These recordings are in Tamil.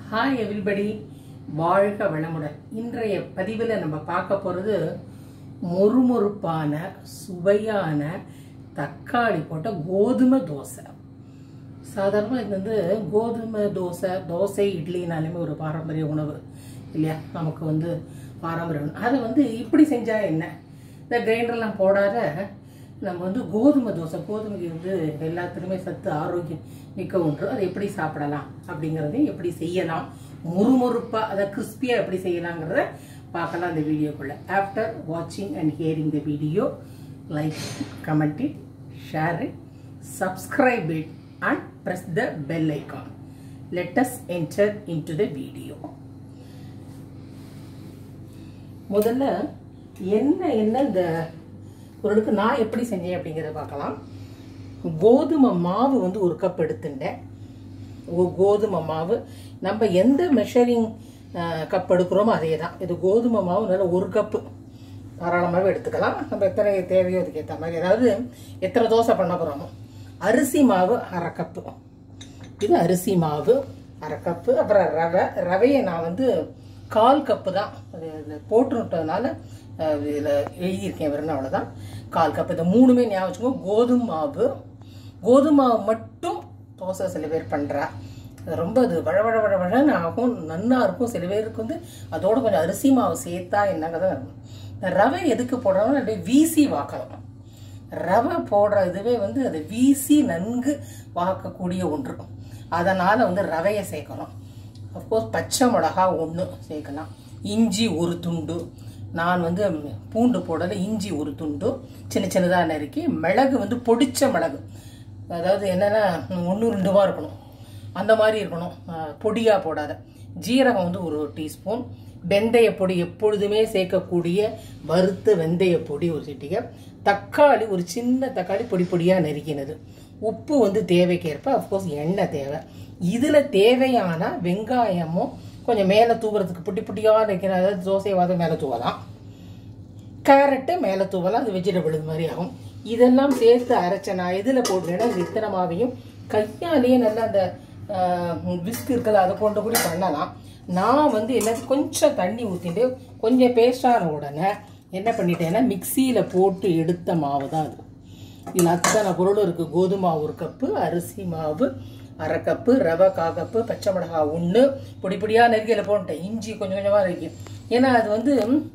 ஹாய் எவ்ரிபடி வாழ்க வளமுடன் இன்றைய பதிவில் நம்ம பார்க்க போகிறது மொறுமொறுப்பான சுவையான தக்காளி போட்ட கோதுமை தோசை சாதாரணமாக இது வந்து கோதுமை தோசை தோசை இட்லினாலுமே ஒரு பாரம்பரிய உணவு இல்லையா நமக்கு வந்து பாரம்பரிய உணவு அதை வந்து இப்படி செஞ்சால் என்ன இந்த கிரைண்டர்லாம் போடாத நம்ம வந்து கோதுமை தோசை கோதுமைக்கு வந்து எல்லாத்துலேயுமே சத்து ஆரோக்கியம் மிக்க ஒன்று அதை எப்படி சாப்பிடலாம் அப்படிங்கிறதையும் எப்படி செய்யலாம் முறுமுறுப்பாக அதை கிறிஸ்பியாக எப்படி செய்யலாங்கிறத பார்க்கலாம் இந்த வீடியோக்குள்ளே ஆஃப்டர் வாட்சிங் and hearing the video like comment it share it subscribe it and press the bell icon. Let us enter into the video. முதல்ல என்ன என்ன இந்த பொருளுக்கு நான் எப்படி செஞ்சேன் அப்படிங்கிறத பார்க்கலாம் கோதுமை மாவு வந்து ஒரு கப் எடுத்துட்டேன் ஓ- கோதுமை மாவு நம்ம எந்த மெஷரிங் கப் எடுக்கிறோமோ அதே தான் இது கோதுமை மாவு நல்ல ஒரு கப்பு தாராளமாகவே எடுத்துக்கலாம் நம்ம எத்தனை தேவையோ அதுக்கு ஏற்ற மாதிரி அதாவது எத்தனை தோசை பண்ண போகிறோமோ அரிசி மாவு அரை கப்பு இது அரிசி மாவு அரை கப்பு அப்புறம் ரவை ரவையை நான் வந்து கால் கப்பு தான் அது இதில் போட்டுட்டதுனால இதில் எழுதியிருக்கேன் வெறும் அவ்வளோதான் கால் கப்பு இந்த மூணுமே ஞாபகம் வச்சுக்கோங்க கோதுமை மாவு கோதுமை மாவு மட்டும் தோசை சில பேர் பண்ணுறா அது ரொம்ப அது வழ வழ வழ வழன்னு ஆகும் நன்னா இருக்கும் சில பேருக்கு வந்து அதோட கொஞ்சம் அரிசி மாவு சேர்த்தா என்னங்க இந்த ரவை எதுக்கு போடுறோம்னா அப்படியே வீசி வாக்கணும் ரவை போடுற இதுவே வந்து அதை வீசி நன்கு வாக்கக்கூடிய ஒன்று அதனால் வந்து ரவையை சேர்க்கணும் அஃப்கோர்ஸ் பச்சை மிளகா ஒன்று சேர்க்கலாம் இஞ்சி ஒரு துண்டு நான் வந்து பூண்டு போடல இஞ்சி ஒரு துண்டு சின்ன சின்னதாக நறுக்கி மிளகு வந்து பொடிச்ச மிளகு அதாவது என்னென்னா ஒன்று ரெண்டுமா இருக்கணும் அந்த மாதிரி இருக்கணும் பொடியாக போடாத ஜீரகம் வந்து ஒரு டீஸ்பூன் வெந்தய பொடி எப்பொழுதுமே சேர்க்கக்கூடிய வறுத்த வெந்தய பொடி ஒரு சிட்டிகை தக்காளி ஒரு சின்ன தக்காளி பொடி பொடியாக நறுக்கினது உப்பு வந்து தேவைக்கேற்ப அஃப்கோர்ஸ் எண்ணெய் தேவை இதில் தேவையான வெங்காயமும் கொஞ்சம் மேலே தூவுறதுக்கு புட்டி புட்டியாக நறுக்கிற அதாவது தோசைவாதம் மேலே தூவலாம் கேரட்டு மேலே தூவலாம் அது வெஜிடபிள் இது மாதிரி ஆகும் இதெல்லாம் சேர்த்து அரைச்ச நான் எதில் போடுறேன்னா இது இத்தனை மாவையும் கையாலேயே நல்லா அந்த விஸ்க் இருக்குது அதை கொண்டு கூட பண்ணலாம் நான் வந்து எல்லாத்தையும் கொஞ்சம் தண்ணி ஊற்றிட்டு கொஞ்சம் பேஸ்டான உடனே என்ன பண்ணிட்டேன்னா மிக்சியில் போட்டு எடுத்த மாவு தான் அது இதில் அத்தனை பொருளும் இருக்குது கோதுமை மாவு ஒரு கப்பு அரிசி மாவு அரை கப்பு ரவை கா கப்பு பச்சை மிளகாய் ஒன்று பொடி பொடியாக நெருக்கியில் போட்டேன் இஞ்சி கொஞ்சம் கொஞ்சமாக நறுக்கி ஏன்னா அது வந்து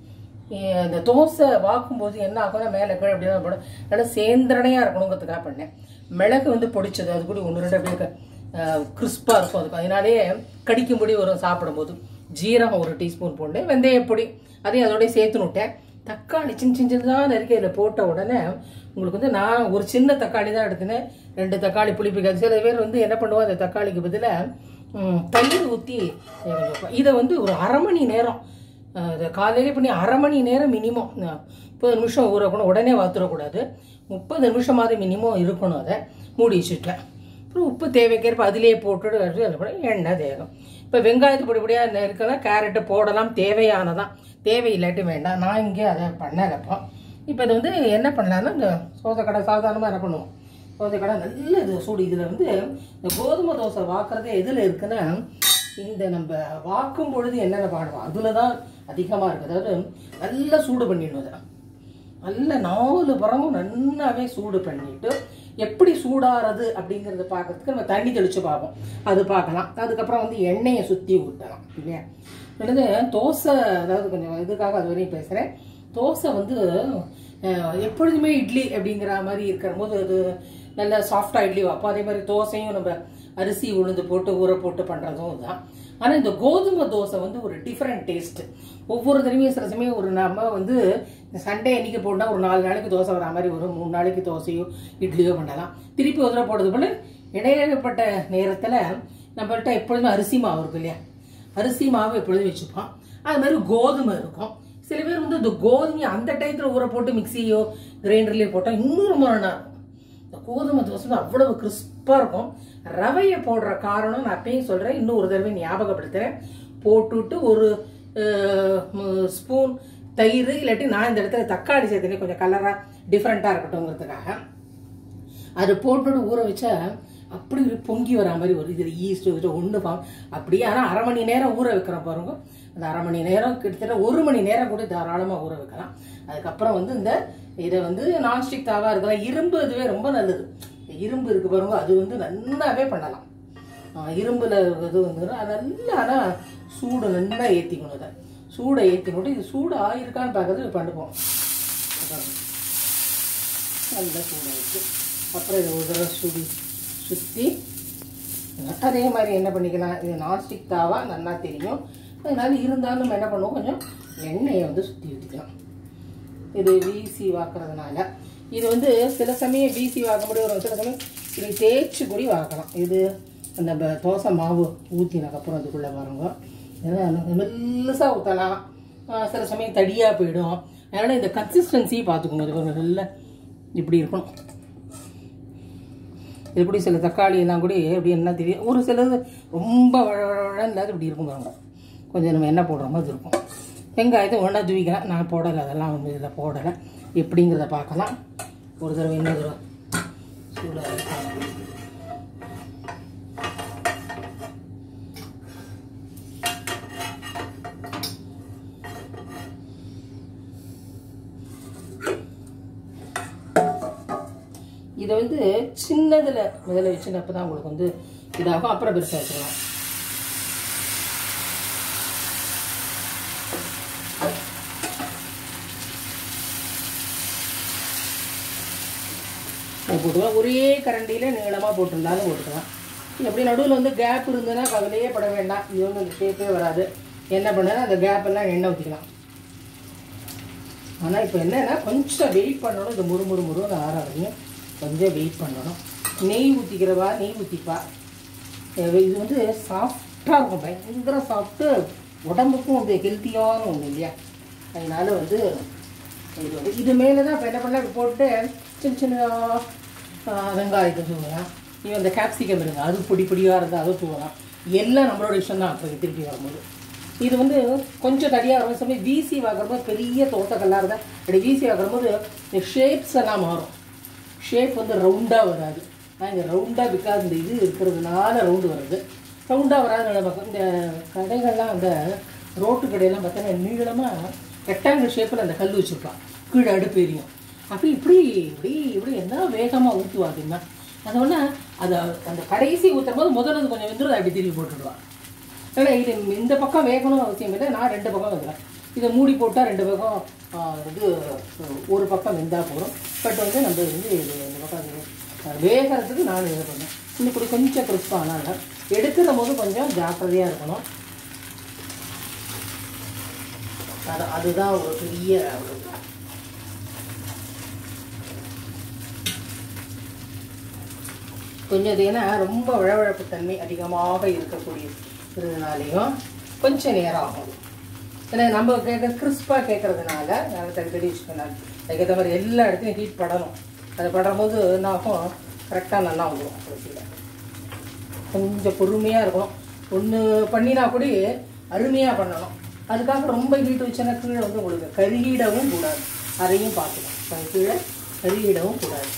ஏ, அந்த தோசை வாக்கும்போது என்ன ஆகும்னா மேலே கீழே அப்படி தான் போடும் நல்லா சேந்திரனையாக இருக்கணுங்கிறதுக்காக பண்ணேன் மிளகு வந்து பொடிச்சது அது கூட ஒன்று ரெண்டு அப்படியே கிறிஸ்பாக இருக்கும் அதுக்கு அதனாலே கடிக்கும்படி வரும் சாப்பிடும்போது ஜீரகம் ஒரு டீஸ்பூன் போட்டேன் வெந்தயப்பொடி அதையும் அதோடய சேர்த்து விட்டேன் தக்காளி சின்ன சின்ன சின்னதாக நறுக்கி அதில் போட்ட உடனே உங்களுக்கு வந்து நான் ஒரு சின்ன தக்காளி தான் எடுத்தினேன் ரெண்டு தக்காளி புளிப்பிக்காது சில பேர் வந்து என்ன பண்ணுவோம் அந்த தக்காளிக்கு பதிலாக தயிர் ஊற்றி இதை வந்து ஒரு அரை மணி நேரம் அஹ், இதை காலையிலே பண்ணி அரை மணி நேரம் மினிமம் முப்பது நிமிஷம் ஊறக்கூடாது உடனே வாத்துறக்கூடாது முப்பது நிமிஷமாவது மினிமம் இருக்கணும் அதை மூடி வச்சுட்டேன் அப்புறம் உப்பு தேவைக்கேற்ப அதிலே போட்டுட்டு அடுத்து அதில் கூட எண்ணெய் தேகம் இப்போ வெங்காயத்து பொடி பொடியாக இருக்கலாம் கேரட்டு போடலாம் தேவையானதான் தேவையில்லாட்டி வேண்டாம் நான் இங்கே அதை பண்ணலப்போ இப்போ இது வந்து என்ன பண்ணலான்னா இந்த சோதக்கடை சாதாரணமாக என்ன பண்ணுவோம் தோசைக்கடை நல்ல இது சூடு இதில் வந்து இந்த கோதுமை தோசை வாக்குறதே எதில் இருக்குன்னா இந்த நம்ம வாக்கும் பொழுது என்னென்ன பாடுவோம் அதில் தான் அதிகமாக இருக்குது அதாவது நல்லா சூடு பண்ணிடணும் அதை நல்ல நாலு புறமும் நன்னாவே சூடு பண்ணிட்டு எப்படி சூடாறது அப்படிங்கிறத பார்க்கறதுக்கு நம்ம தண்ணி தெளிச்சு பார்ப்போம் அது பார்க்கலாம் அதுக்கப்புறம் வந்து எண்ணெயை சுற்றி ஊற்றலாம் இல்லையா என்னது தோசை அதாவது கொஞ்சம் இதுக்காக அது வரையும் பேசுகிறேன் தோசை வந்து அஹ், எப்பொழுதுமே இட்லி அப்படிங்கிற மாதிரி இருக்கிற போது அது நல்ல சாஃப்டாக இட்லி வைப்போம் அதே மாதிரி தோசையும் நம்ம அரிசி உளுந்து போட்டு ஊற போட்டு பண்ணுறதும் தான் ஆனால் இந்த கோதுமை தோசை வந்து ஒரு டிஃப்ரெண்ட் டேஸ்ட் ஒவ்வொரு தடவையும் சில சமயம் ஒரு நம்ம வந்து இந்த சண்டே அன்னைக்கு போட்டால் ஒரு நாலு நாளைக்கு தோசை வர மாதிரி வரும் மூணு நாளைக்கு தோசையோ இட்லியோ பண்ணலாம் திருப்பி ஒரு தடவை போடுறது போல இடையிடப்பட்ட நேரத்தில் நம்மள்ட்ட எப்பொழுதுமே அரிசி மாவு இருக்கும் இல்லையா அரிசி மாவு எப்பொழுதும் வச்சுப்போம் அது மாதிரி கோதுமை இருக்கும் சில பேர் வந்து இந்த கோதுமையை அந்த டயத்தில் ஊற போட்டு மிக்சியோ கிரைண்டர்லேயோ போட்டால் இன்னும் ரொம்ப நல்லா இருக்கும் இந்த கோதுமை தோசை வந்து அவ்வளவு கிறிஸ்பாக இருக்கும் ரவையை போடுற காரணம் நான் அப்பயும் சொல்கிறேன் இன்னும் ஒரு தடவை ஞாபகப்படுத்துகிறேன் போட்டுட்டு ஒரு ஸ்பூன் தயிர் இல்லாட்டி நான் இந்த இடத்துல தக்காளி சேர்த்துனே கொஞ்சம் கலராக டிஃப்ரெண்ட்டாக இருக்கட்டும்ங்கிறதுக்காக அது போட்டுட்டு ஊற வச்சா அப்படி ஒரு பொங்கி வரா மாதிரி ஒரு இதில் ஈஸ்ட் வச்சு ஒன்று பா அப்படியே ஆனால் அரை மணி நேரம் ஊற வைக்கிற பாருங்க அந்த அரை மணி நேரம் கிட்டத்தட்ட ஒரு மணி நேரம் கூட தாராளமாக ஊற வைக்கலாம் அதுக்கப்புறம் வந்து இந்த இதை வந்து நான்ஸ்டிக் தாவா இருக்கலாம் இரும்பு இதுவே ரொம்ப நல்லது இந்த இரும்பு இருக்கு பாருங்க அது வந்து நல்லாவே பண்ணலாம் ஆஹ் இரும்புல இது வந்து அது நல்லா ஆனால் சூடு நல்லா ஏற்றிக்கணும் அதை சூடை ஏற்றிக்கணும் இது சூடு ஆயிருக்கான்னு பார்க்கறது பண்ணுவோம் பாருங்க. நல்லா சூடாயிடுச்சு அப்புறம் இதை ஒரு தடவை சுடி சுற்றி அதே மாதிரி என்ன பண்ணிக்கலாம் இது நான்ஸ்டிக் தாவா நல்லா தெரியும் அதனால இருந்தாலும் நம்ம என்ன பண்ணுவோம் கொஞ்சம் எண்ணெயை வந்து சுற்றி ஊற்றிக்கலாம் இது வீசி வாக்குறதுனால இது வந்து சில சமயம் வீசி வாக்க முடியும் ஒரு சில சமயம் இது தேய்ச்சி கூடி வாக்கலாம் இது அந்த ப- தோசை மாவு ஊற்றினதுக்கப்புறம் அதுக்குள்ளே பாருங்க ஏன்னா மெல்லுசாக ஊற்றலாம் சில சமயம் தடியாக போயிடும் அதனால் இந்த கன்சிஸ்டன்சி பார்த்துக்கணும் இது கொஞ்சம் நல்ல இப்படி இருக்கணும் எப்படி சில தக்காளி எல்லாம் கூட எப்படி என்ன தெரியும் ஒரு சிலது ரொம்ப வழ வழ வழன்னு இல்லாத இப்படி இருக்கும் பாருங்க கொஞ்சம் நம்ம என்ன போடுற மாதிரி இருக்கும் வெங்காயத்தை ஒன்றா தூவிக்கலாம் நான் போடலை அதெல்லாம் வந்து இதில் போடலை எப்படிங்கிறத பார்க்கலாம் ஒரு தடவை இன்னொரு தடவை சூடாக இருக்கும். இதை வந்து சின்னதில் முதல்ல வச்சுனப்போ தான் உங்களுக்கு வந்து இதாகும் அப்புறம் பெருசாக வச்சுக்கலாம் இதை போட்டுக்கலாம் ஒரே கரண்டியில் நீளமாக போட்டிருந்தாலும் போட்டுக்கலாம் எப்படி நடுவில் வந்து கேப் இருந்ததுன்னா கவலையே பட வேண்டாம் இது வந்து அந்த ஷேப்பே வராது என்ன பண்ணுன்னா அந்த கேப் எல்லாம் எண்ணெய் ஊற்றிக்கலாம் ஆனால் இப்போ என்னன்னா கொஞ்சம் வெயிட் பண்ணணும் இந்த முறு முறு முருன்னு ஆற வரையும் கொஞ்சம் வெயிட் பண்ணணும் நெய் ஊற்றிக்கிறவா நெய் ஊற்றிப்பா அஹ் இது வந்து சாஃப்டாக இருக்கும் பயங்கர சாஃப்ட்டு உடம்புக்கும் வந்து ஹெல்த்தியான ஒன்று இல்லையா அதனால வந்து இது வந்து இது மேலே தான் இப்போ என்ன பண்ணலாம் இப்படி போட்டு சின்ன சின்ன ஆஹ், வெங்காயத்தை தூவலாம் இவன் இந்த கேப்சிகம் இருங்க அது பொடி பொடியாக இருந்தால் அதை தூவலாம் எல்லாம் நம்மளோட இஷ்டம் தான் அப்புறம் திருப்பி வரும்போது இது வந்து கொஞ்சம் தடியாக வரும் சமயம் வீசி வாங்குறபோது பெரிய தோட்டக்கல்லாக இருந்தால் அப்படி வீசி வாங்குறபோது இந்த ஷேப்ஸ் எல்லாம் மாறும் ஷேப் வந்து ரவுண்டாக வராது ஆனால் இந்த ரவுண்டாக பிகாஸ் இந்த இது இருக்கிறதுனால ரவுண்டு வருது ரவுண்டாக வராது நமக்கு இந்த கடைகள்லாம் அந்த ரோட்டு கடையெல்லாம் பார்த்தோன்னா நீளமாக ரெக்டாங்கிள் ஷேப்பில் அந்த கல் வச்சுருப்பான் கீழே அடுப்பு எரியும் அப்படி இப்படி இப்படி இப்படி என்ன வேகமாக ஊற்றுவாங்கன்னா அதோட அதை அந்த கடைசி ஊற்றும் போது முதல்ல அது கொஞ்சம் வெந்துடும் அப்படி திருப்பி போட்டுடுவான் ஆனால் இது இந்த பக்கம் வேகணும் அவசியம் இல்லை நான் ரெண்டு பக்கம் வைக்கிறேன் இதை மூடி போட்டால் ரெண்டு பக்கம் ஆ, இது ஒரு பக்கம் வெந்தா போதும் பட் வந்து நம்ம வந்து இது இந்த பக்கம் இது, ஆ, வேகறதுக்கு நான் இது பண்ணேன் இன்னும் இப்படி கொஞ்சம் கிறிஸ்பானால எடுக்கிற போது கொஞ்சம் ஜாக்கிரதையாக இருக்கணும் அது அதுதான் ஒரு பெரிய ஒரு கொஞ்சம் இது ஏன்னா ரொம்ப வழவழப்பு தன்மை அதிகமாக இருக்கக்கூடிய இருந்தனாலையும் கொஞ்சம் நேரம் ஆகும் ஏன்னா நம்ம கேட்க கிறிஸ்பாக கேட்கறதுனால நான் தடி வச்சுக்கணும் அதுக்கேற்ற மாதிரி எல்லா இடத்துலையும் ஹீட் படணும் அது படும்போது என்ன ஆகும் கரெக்டாக நல்லா வந்துடும் கடைசியில் கொஞ்சம் பொறுமையாக இருக்கணும் ஒன்று பண்ணினா கூட அருமையாக பண்ணணும் அதுக்காக ரொம்ப ஹீட் வச்சோன்னா கீழே வந்து உங்களுக்கு கருகிடவும் கூடாது அதையும் பார்த்துக்கணும் கீழே கருகிடவும் கூடாது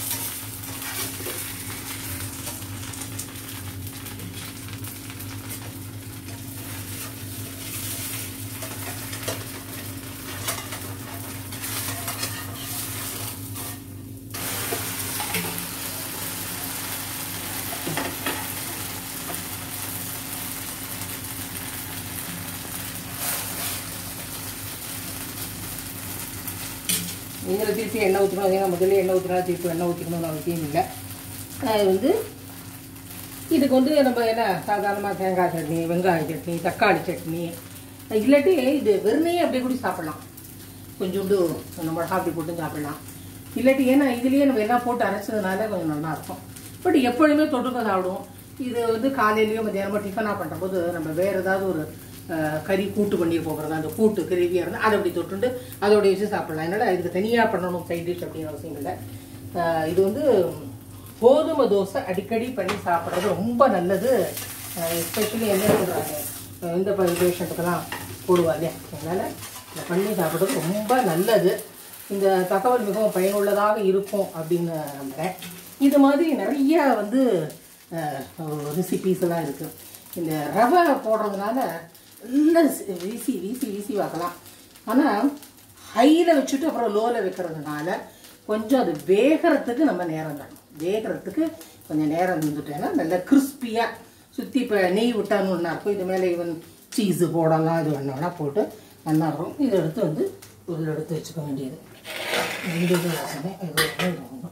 இதில் திருப்பி எண்ணெய் ஊற்றணும் ஏன்னா முதல்ல எண்ணெய் ஊற்றினா திருப்பி எண்ணெய் ஊற்றிக்கணும்னு அவசியம் இல்லை அது வந்து இதுக்கு வந்து நம்ம என்ன சாதாரணமாக தேங்காய் சட்னி வெங்காய சட்னி தக்காளி சட்னி இல்லாட்டி இது வெறுமையே அப்படியே கூட சாப்பிடலாம் கொஞ்சோண்டு நம்ம மிளகா அப்படி போட்டு சாப்பிடலாம் இல்லாட்டி ஏன்னா இதுலேயே நம்ம எல்லாம் போட்டு அரைச்சதுனால கொஞ்சம் நல்லா இருக்கும் பட் எப்பொழுதுமே தொட்டுக்க சாப்பிடுவோம் இது வந்து காலையிலயோ மத்தியானமோ டிஃபனாக பண்ணுறபோது நம்ம வேறு ஏதாவது ஒரு அஹ், கறி கூட்டு பண்ணி போகிறது அந்த கூட்டு கிரேவியாக இருந்தால் அதை அப்படி தொட்டுண்டு அதோட வச்சு சாப்பிடலாம் அதனால் இதுக்கு தனியாக பண்ணணும் சைட் டிஷ் அப்படின்னு அவசியம் இல்லை அஹ், இது வந்து கோதுமை தோசை அடிக்கடி பண்ணி சாப்பிட்றது ரொம்ப நல்லது எஸ்பெஷலி என்ன சொல்கிறாங்க இந்த பேஷண்ட்டுக்கெல்லாம் போடுவா இல்லையா அதனால் இதை பண்ணி சாப்பிட்றது ரொம்ப நல்லது இந்த தகவல் மிகவும் பயனுள்ளதாக இருக்கும் அப்படின்னு நம்புகிறேன் இது மாதிரி நிறைய வந்து ரெசிபீஸ் எல்லாம் இருக்குது இந்த ரவை போடுறதுனால நல்ல சி- வீசி வீசி வீசி வைக்கலாம் ஆனால் ஹையில் வச்சுட்டு அப்புறம் லோவில் வைக்கிறதுனால கொஞ்சம் அது வேகிறதுக்கு நம்ம நேரம் தரணும் வேகிறதுக்கு கொஞ்சம் நேரம் இருந்துட்டேன்னா நல்ல கிறிஸ்பியாக சுற்றி இப்போ நெய் விட்டான்னு ஒன்றா இருக்கும் இது மேலே ஈவன் சீஸு போடலாம் இது ஒன்றா போட்டு நல்லா இருக்கும் இதை எடுத்து வந்து இதில் எடுத்து வச்சுக்க வேண்டியது ரெண்டு இது வச்சுனேன் இது ஒன்று இது ஒன்று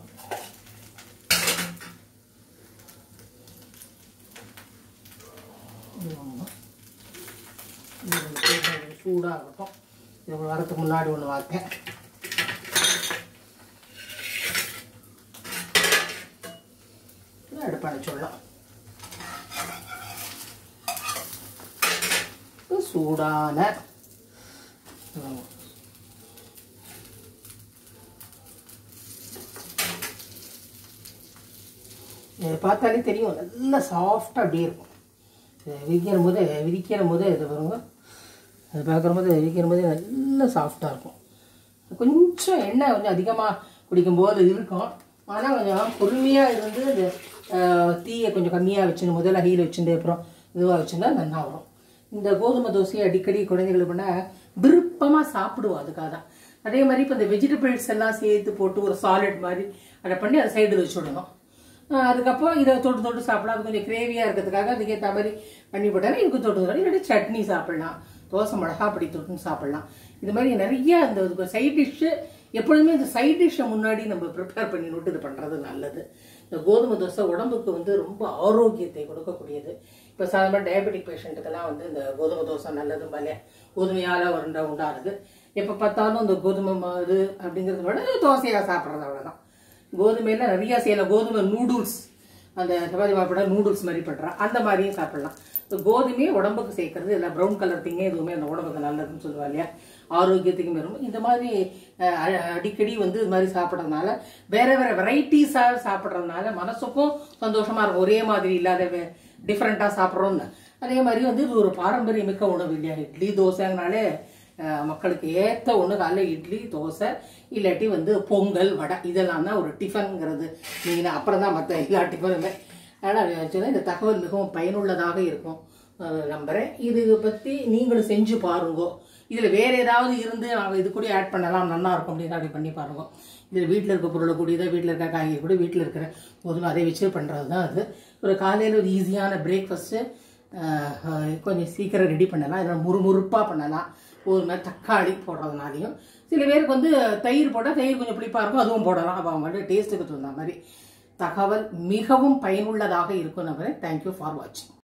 இது ஒன்று இது வந்து கொஞ்சம் சூடாகட்டும் இது ஒரு வாரத்துக்கு முன்னாடி ஒன்று வார்த்தேன் அடுப்பு அணைச்சிடலாம் இது சூடான ம், இது பார்த்தாலே தெரியும் நல்லா சாஃப்டாக அப்படியே இருக்கும் இது விரிக்கிற போது விரிக்கிற போது இது பாருங்க அது பார்க்குற போது விரிக்கிற போதே நல்லா சாஃப்டாக இருக்கும் கொஞ்சம் எண்ணெய் கொஞ்சம் அதிகமாக குடிக்கும்போது இருக்கும் ஆனால் கொஞ்சம் பொறுமையாக இருந்து இந்த அஹ், தீயை கொஞ்சம் கம்மியாக வச்சுன்னு முதல்ல ஹீல் வச்சுட்டு அப்புறம் இதுவாக வச்சுருந்தா நல்லா வரும் இந்த கோதுமை தோசையை அடிக்கடி குழந்தைங்களுக்கு பண்ணால் விருப்பமாக சாப்பிடுவோம் அதுக்காக தான் அதே மாதிரி இப்போ இந்த வெஜிடபிள்ஸ் எல்லாம் சேர்த்து போட்டு ஒரு சாலட் மாதிரி அதை பண்ணி அதை சைடில் வச்சு விடணும் ஆஹ் அதுக்கப்புறம் இதை தொட்டு தொட்டு சாப்பிடலாம் அது கொஞ்சம் கிரேவியாக இருக்கிறதுக்காக அதுக்கேற்ற மாதிரி பண்ணி போட்டாலும் இதுக்கு தொட்டு தொட்டு இல்லாட்டி சட்னி சாப்பிடலாம் தோசை மிளகா அப்படி தொட்டுன்னு சாப்பிடலாம் இது மாதிரி நிறைய அந்த சைட் டிஷ்ஷு எப்பொழுதுமே இந்த சைட் டிஷ்ஷை முன்னாடி நம்ம ப்ரிப்பேர் பண்ணி விட்டு இது பண்ணுறது நல்லது இந்த கோதுமை தோசை உடம்புக்கு வந்து ரொம்ப ஆரோக்கியத்தை கொடுக்கக்கூடியது இப்போ சாதாரண டயபெட்டிக் பேஷண்ட்டுக்கெல்லாம் வந்து இந்த கோதுமை தோசை நல்லது பலே கோதுமையால் உருண்டை உண்டாகுது எப்போ பார்த்தாலும் இந்த கோதுமை மா- இது அப்படிங்கிறத விட தோசையாக சாப்பிட்றது அவ்வளோதான் கோதுமையில நிறைய செய்யலாம் கோதுமை நூடுல்ஸ் அந்த சப்பாத்தி மாப்பிட நூடுல்ஸ் மாதிரி பண்ணுறான் அந்த மாதிரியும் சாப்பிடலாம் இந்த கோதுமையை உடம்புக்கு சேர்க்கறது இல்லை ப்ரௌன் கலர் திங்கே எதுவுமே அந்த உடம்புக்கு நல்லதுன்னு சொல்லுவா இல்லையா ஆரோக்கியத்துக்கு வரும் இந்த மாதிரி அஹ், அ- அடிக்கடி வந்து இது மாதிரி சாப்பிட்றதுனால வேற வேற வெரைட்டிஸாக சாப்பிட்றதுனால மனசுக்கும் சந்தோஷமா இருக்கும் ஒரே மாதிரி இல்லாத டிஃப்ரெண்ட்டாக சாப்பிட்றோம்னு அதே மாதிரி வந்து இது ஒரு பாரம்பரியமிக்க உணவு இல்லையா இட்லி தோசைங்கனாலே அஹ், மக்களுக்கு ஏற்ற ஒன்று காலைல இட்லி தோசை இல்லாட்டி வந்து பொங்கல் வடை இதெல்லாம் தான் ஒரு டிஃபனுங்கிறது நீங்கள் அப்புறம் தான் மற்ற எல்லா டிஃபனுமே அதனால் ஆக்சுவலாக இந்த தகவல் மிகவும் பயனுள்ளதாக இருக்கும் அஹ், நம்புறேன் இது பற்றி நீங்களும் செஞ்சு பாருங்க இதில் வேற ஏதாவது இருந்து நாங்கள் இது கூட ஆட் பண்ணலாம் நல்லா இருக்கும் அப்படின்னு அப்படி பண்ணி பாருங்க இதில் வீட்டில் இருக்க பொருளை கூடியதை வீட்டில் இருக்க காய்கறி கூட வீட்டில் இருக்கிற போதும் அதை வச்சு பண்ணுறது தான் அது ஒரு காலையில் ஒரு ஈஸியான பிரேக்ஃபாஸ்ட்டு கொஞ்சம் சீக்கிரம் ரெடி பண்ணலாம் இதில் முறுமுறுப்பாக பண்ணலாம் ஒரு மாதிரி தக்காளி போடுறதுனாலையும் சில பேருக்கு வந்து தயிர் போட்டால் தயிர் கொஞ்சம் புளிப்பாக இருக்கும் அதுவும் போடலாம் அப்போ அவங்க டேஸ்ட்டுக்கு தகுந்த மாதிரி தகவல் மிகவும் பயனுள்ளதாக இருக்கும் நம்புறேன் தேங்க்யூ ஃபார் வாட்சிங்